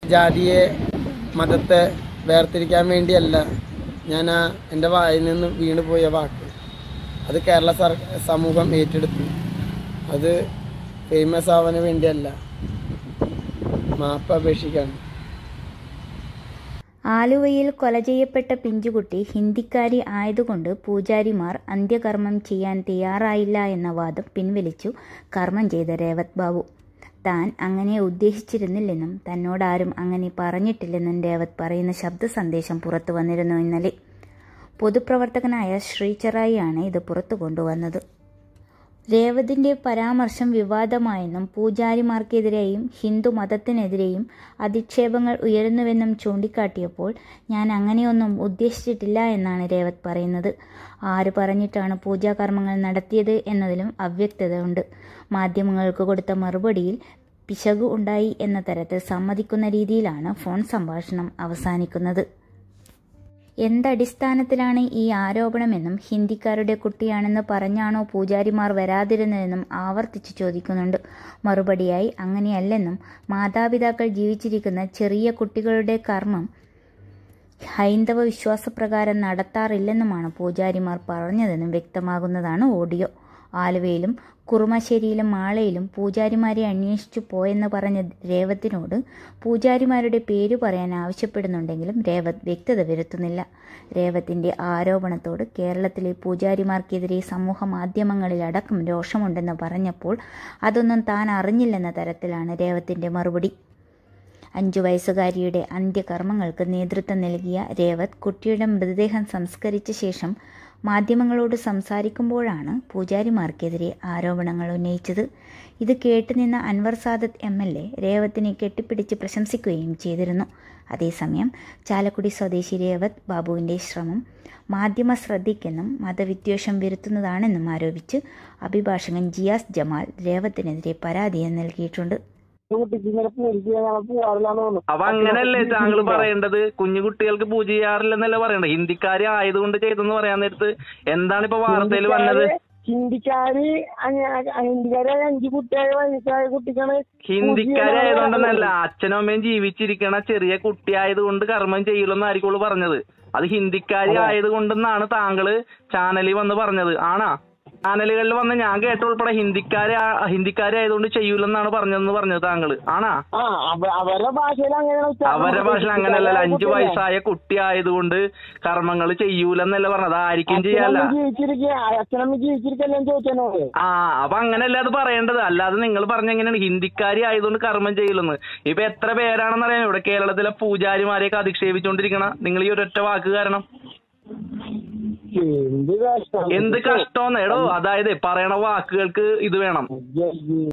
ജാതിയെ മതത്തെ വേർതിരിക്കാൻ വേണ്ടിയല്ല ഞാൻ ആ എൻ്റെ വായിൽ നിന്ന് വീണ് പോയ വാക്ക് അത് കേരള സർ സമൂഹം ഏറ്റെടുത്തു അത് ഫേമസ് ആവാൻ വേണ്ടിയല്ല മാപ്പ് അപേക്ഷിക്കാണ് ആലുവയിൽ കൊല ചെയ്യപ്പെട്ട പിഞ്ചുകുട്ടി ഹിന്ദിക്കാരി ആയതുകൊണ്ട് പൂജാരിമാർ അന്ത്യകർമ്മം ചെയ്യാൻ തയ്യാറായില്ല എന്ന വാദം പിൻവലിച്ചു കർമ്മം ചെയ്ത രേവത് ബാബു താൻ അങ്ങനെ ഉദ്ദേശിച്ചിരുന്നില്ലെന്നും തന്നോടാരും അങ്ങനെ പറഞ്ഞിട്ടില്ലെന്നും രേവത് പറയുന്ന ശബ്ദ സന്ദേശം പുറത്തു വന്നിരുന്നു ഇന്നലെ പൊതുപ്രവർത്തകനായ ശ്രീചറായിയാണ് ഇത് പുറത്തു കൊണ്ടുവന്നത് രേവതിന്റെ പരാമർശം വിവാദമായെന്നും പൂജാരിമാർക്കെതിരെയും ഹിന്ദു മതത്തിനെതിരെയും അധിക്ഷേപങ്ങൾ ഉയരുന്നുവെന്നും ചൂണ്ടിക്കാട്ടിയപ്പോൾ ഞാൻ അങ്ങനെയൊന്നും ഉദ്ദേശിച്ചിട്ടില്ല എന്നാണ് രേവത് പറയുന്നത് ആര് പറഞ്ഞിട്ടാണ് പൂജാകർമ്മങ്ങൾ നടത്തിയത് എന്നതിലും അവ്യക്തതയുണ്ട് മാധ്യമങ്ങൾക്ക് കൊടുത്ത മറുപടിയിൽ പിശകു ഉണ്ടായി എന്ന തരത്തിൽ സമ്മതിക്കുന്ന രീതിയിലാണ് ഫോൺ സംഭാഷണം അവസാനിക്കുന്നത് എന്തടിസ്ഥാനത്തിലാണ് ഈ ആരോപണമെന്നും ഹിന്ദിക്കാരുടെ കുട്ടിയാണെന്ന് പറഞ്ഞാണോ പൂജാരിമാർ വരാതിരുന്നതെന്നും ആവർത്തിച്ചു ചോദിക്കുന്നുണ്ട് മറുപടിയായി അങ്ങനെയല്ലെന്നും മാതാപിതാക്കൾ ജീവിച്ചിരിക്കുന്ന ചെറിയ കുട്ടികളുടെ കർമ്മം ഹൈന്ദവ വിശ്വാസപ്രകാരം നടത്താറില്ലെന്നുമാണ് പൂജാരിമാർ പറഞ്ഞതെന്നും വ്യക്തമാകുന്നതാണ് ഓഡിയോ ആലുവയിലും കുറുമശ്ശേരിയിലും മാളയിലും പൂജാരിമാരെ അന്വേഷിച്ചു പോയെന്ന് പറഞ്ഞ രേവത്തിനോട് പൂജാരിമാരുടെ പേര് പറയാൻ ആവശ്യപ്പെടുന്നുണ്ടെങ്കിലും രേവത് വ്യക്തത വരുത്തുന്നില്ല രേവത്തിന്റെ ആരോപണത്തോട് കേരളത്തിലെ പൂജാരിമാർക്കെതിരെ സമൂഹ മാധ്യമങ്ങളിലടക്കം രോഷമുണ്ടെന്ന് പറഞ്ഞപ്പോൾ അതൊന്നും താൻ അറിഞ്ഞില്ലെന്ന തരത്തിലാണ് രേവത്തിന്റെ മറുപടി അഞ്ചു വയസ്സുകാരിയുടെ അന്ത്യകർമ്മങ്ങൾക്ക് നേതൃത്വം നൽകിയ രേവത് കുട്ടിയുടെ മൃതദേഹം സംസ്കരിച്ച ശേഷം മാധ്യമങ്ങളോട് സംസാരിക്കുമ്പോഴാണ് പൂജാരിമാർക്കെതിരെ ആരോപണങ്ങൾ ഉന്നയിച്ചത് ഇത് കേട്ടുനിന്ന Anwar Sadath M L A രേവത്തിനെ കെട്ടിപ്പിടിച്ച് പ്രശംസിക്കുകയും ചെയ്തിരുന്നു അതേസമയം ചാലക്കുടി സ്വദേശി രേവത് ബാബുവിന്റെ ശ്രമം മാധ്യമ ശ്രദ്ധയ്ക്കെന്നും മതവിദ്വേഷം വരുത്തുന്നതാണെന്നും ആരോപിച്ച് അഭിഭാഷകൻ ജിയാസ് ജമാൽ രേവത്തിനെതിരെ പരാതിയും നൽകിയിട്ടുണ്ട് കുട്ടിക്ക് ഇങ്ങനെ പൂജ ചെയ്യാൻ ഞങ്ങൾ പോവാറില്ലാന്ന് തോന്നുന്നു അപ്പൊ അങ്ങനല്ലേ താങ്കൾ പറയേണ്ടത് കുഞ്ഞു കുട്ടികൾക്ക് പൂജ ചെയ്യാറില്ലെന്നല്ലേ പറയണ്ടത് ഹിന്ദിക്കാരി ആയതുകൊണ്ട് ചെയ്തെന്ന് പറയാൻ നേരത്ത് എന്താണ് ഇപ്പൊ വാർത്തയിൽ വന്നത് ഹിന്ദിക്കാര് അങ്ങ- ഹിന്ദിക്കാര് അഞ്ചു കുട്ടിയായ വയസ്സായ കുട്ടിക്കാണ് ഹിന്ദിക്കാരി ആയതുകൊണ്ടെന്നല്ല അച്ഛനും അമ്മയും ജീവിച്ചിരിക്കണ ചെറിയ കുട്ടി ആയതുകൊണ്ട് കർമ്മം ചെയ്യില്ലെന്ന് ആയിരിക്കും പറഞ്ഞത് അത് ഹിന്ദിക്കാരി ആയതുകൊണ്ടെന്നാണ് താങ്കള് ചാനലിൽ വന്ന് പറഞ്ഞത് ആണാ ചാനലുകളിൽ വന്ന് ഞാൻ കേട്ട ഉൾപ്പെടെ ഹിന്ദിക്കാരി ഹിന്ദിക്കാരി ആയതുകൊണ്ട് ചെയ്യൂലെന്നാണ് പറഞ്ഞതെന്ന് പറഞ്ഞത് താങ്കള് ആണാ ആ അവ- അവരുടെ ഭാഷയിൽ അങ്ങനെയാണ് ഉച്ചാരണം. അവരുടെ ഭാഷ അങ്ങനെയല്ലല്ലോ അഞ്ചു കുട്ടിയല്ലേ? വയസ്സായ കുട്ടി ആയതുകൊണ്ട് കർമ്മങ്ങൾ ചെയ്യൂലെന്നല്ല പറഞ്ഞത് ആയിരിക്കും ചെയ്യാല്ല അച്ഛനമ്മ ജീവിച്ചിരിക്കുക അച്ഛനമ്മ ജീവിച്ചിരിക്കല്ലേ ചോദിച്ചോട് ആ അപ്പൊ അങ്ങനെയല്ല അത് പറയേണ്ടത് അല്ലാതെ നിങ്ങൾ പറഞ്ഞ എങ്ങനെയാണ് ഹിന്ദിക്കാരി ആയതുകൊണ്ട് കർമ്മം ചെയ്യില്ലെന്ന് ഇപ്പൊ എത്ര പേരാണെന്ന് അറിയാം ഇവിടെ കേരളത്തിലെ പൂജാരിമാരെയൊക്കെ അധിക്ഷേപിച്ചുകൊണ്ടിരിക്കണ നിങ്ങൾ ഈ ഒരൊറ്റ വാക്ക് കാരണം എന്ത് കഷ്ടം എന്ത് കഷ്ടമെന്ന് എടോ അതായത് പറയണ വാക്കുകൾക്ക് ഇത് വേണം അയ്യയ്യേ.